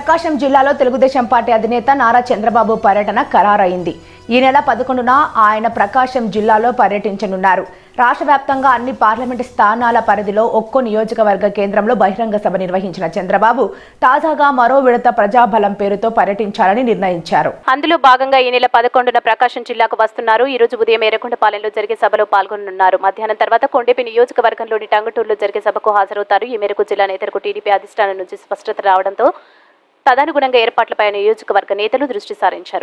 ప్రకాశం జిల్లాలో తెలుగుదేశం పార్టీ అధినేత నారా చంద్రబాబు పర్యటన ఖరారైంది ఈ నెల పదకొండున ఆయన ప్రకాశం జిల్లాలో పర్యటించనున్నారు రాష్ట్ర వ్యాప్తంగా అన్ని పార్లమెంటు స్థానాల పరిధిలో ఒక్కో నియోజకవర్గ కేంద్రంలో బహిరంగ సభ నిర్వహించిన చంద్రబాబు తాజాగా మరో విడత ప్రజాబలం పేరుతో పర్యటించాలని నిర్ణయించారు అందులో భాగంగా ఈ నెల పదకొండున ప్రకాశం జిల్లాకు వస్తున్నారు ఈ రోజు ఉదయం ఎర్రగొండపాలెంలో జరిగే సభలో పాల్గొనున్నారు మధ్యాహ్నం తర్వాత కొండపి నియోజకవర్గంలోని టంగుటూరులో జరిగే సభకు హాజరవుతారు ఈ మేరకు జిల్లా నేతలకు టీడీపీ అధిష్టానం నుంచి స్పష్టత రావడంతో తదనుగుణంగా ఏర్పాట్లపై నియోజకవర్గ నేతలు దృష్టి సారించారు